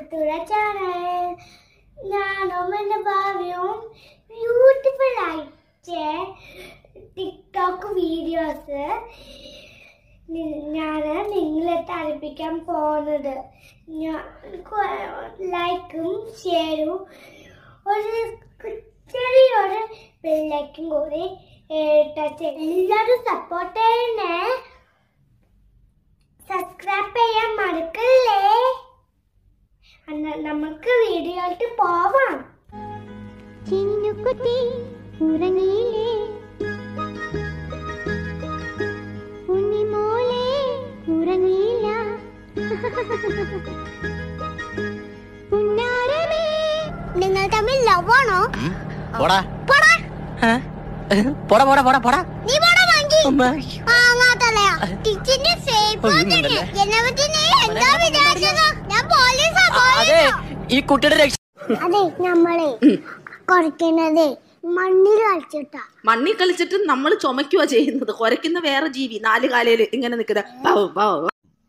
കുത്തുര channel ഞാനും എൻ്റെ ഭാവിയും ബ്യൂട്ടിഫുൾ ആയിട്ട് ടിക്ടോക്ക് വീഡിയോസ് ഞാൻ നിങ്ങളെ തളിപ്പിക്കാൻ പോകുന്നത് ഞാൻ ലൈക്കും ഷെയറും ഒരു കു- ചെറിയൊരു ബെല്ലൈക്കും കൂടി ടച്ച് എല്ലാവരും സപ്പോർട്ട് ചെയ്യണേ സബ്സ്ക്രൈബ് ചെയ്യാൻ മറക്കല്ലേ എന്നാ നമുക്ക് വീഡിയോയിലോട്ട് പോവാം ചിന്നുകുട്ടി ഉറങ്ങിയില്ലേ ഉണ്ണിമോളെ ഉറങ്ങിയില്ല പുന്നാരമേ നിങ്ങൾ തമ്മിൽ ലവ് ആണോ പോടാ പോടാ പോടാ പോടാ പോടാ പോടാ നീ പോടാ വാങ്ങി അമ്മ. വാങ്ങാത്തല്ലയാ ടീച്ചറിന്റെ ഫേസ്ബുക്ക് ഒന്നുമില്ലല്ലേ? എന്നെ പറ്റി നീ എന്താ വിചാരിച്ചത് ഞാൻ പോലീസാ അതെ ഈ കുട്ടിയുടെ രക്ഷ അതെ നമ്മളെ കുറയ്ക്കുന്നത് മണ്ണിൽ കളിച്ചിട്ടാ മണ്ണി കളിച്ചിട്ട് നമ്മൾ ചുമക്കുക ചെയ്യുന്നത് കുരയ്ക്കുന്ന വേറെ ജീവി നാല് കാലയില് ഇങ്ങനെ നിൽക്കുന്ന പാവ് പാവ്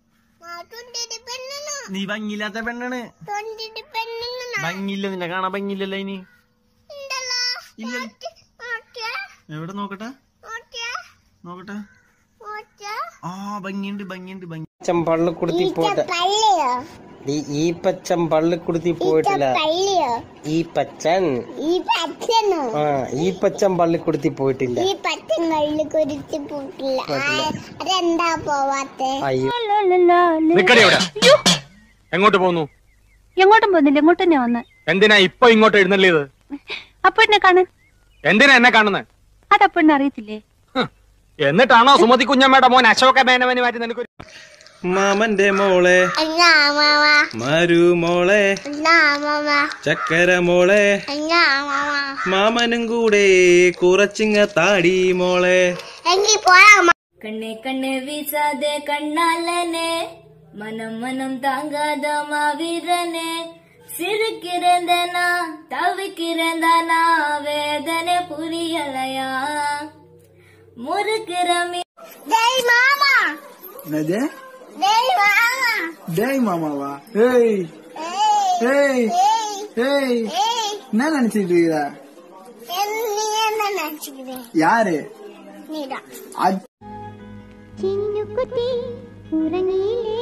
നീ ഭംഗിയില്ലാത്ത പെണ്ണാണ് ഭംഗിയില്ല നിന്നെ കാണാൻ ഭംഗിയില്ലല്ലോ ഇനി ഇല്ല എവിടെ നോക്കട്ടെ നോക്കട്ടെ ആ ഭംഗിയുണ്ട് ഭംഗിയുണ്ട് ഭംഗി പച്ചം പള്ളിക്കുടുത്തി പോയിട്ട് പള്ളിയോ ഈ ഈ പച്ചം പള്ളിക്കുടുത്തി പോയിട്ടില്ല പള്ളിയോ ഈ പച്ചൻ ഈ പച്ചനോ ആ ഈ പച്ചൻ പള്ളിക്കുടുത്തി പോയിട്ടില്ല ഈ പച്ചൻ കള്ളി കുരിച്ച് പോട്ടില്ല അതെന്താ പോവാത്തെ അയ്യോ നിക്കടി അവിടെ എങ്ങോട്ട് പോന്നു എങ്ങോട്ടും പോകുന്നില്ല ഇങ്ങോട്ട് തന്നെ വന്ന് എന്തിനാ ഇപ്പൊ ഇങ്ങോട്ട് എഴുന്നള്ളിയത് അപ്പൊ എന്നെ കാണാൻ എന്തിനാ എന്നെ കാണുന്നത് അതപ്പോഴെന്നെ അറിയത്തില്ലേ എന്നിട്ടാണോ സുമതി കുഞ്ഞമ്മയുടെ മോൻ അശോക മേനവന് മാറ്റി നിനക്ക് മാമന്റെ മോളെ എന്നാ മാമ മരു മോളെ എന്നാ മാമ ചക്കര മോളെ എന്നാ മാമ മാമനും കൂടെ കുറച്ചിങ്ങ താടി മോളെ എങ്കി പോരാ കണ്ണെ കണ്ണെ വീസാതെ കണ്ണാലനെ മനം മനം താങ്കാത മാവീരനെ சிரிக்கிறந்தனா தவிக்கிறந்தானா வேதனை புரியலையா முறுக்கிறமி ഡേയ് മാമ ഡേയ് മാമ டேய் மாமாவா ஏய் ഏയ് ஏய் ഏയ് ஏய் ഏയ് என்ன நினைச்சிட்டு இருக்கிற നീ എന്താ നടിച്ചിരിക്കേ யாரு നീടാ அது ചിന്നുകുട്ടി ഉറങ്ങിയില്ലേ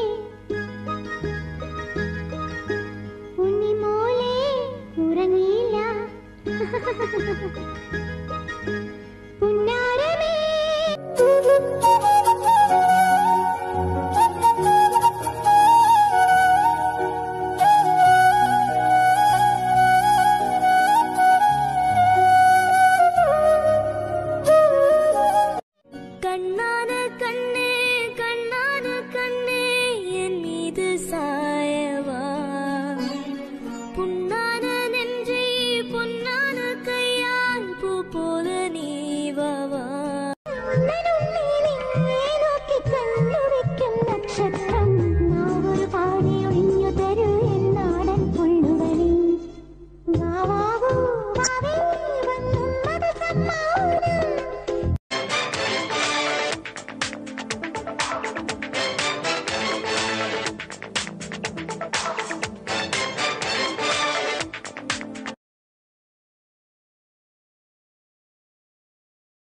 ഉണ്ണിമോളെ ഉറങ്ങിയില്ല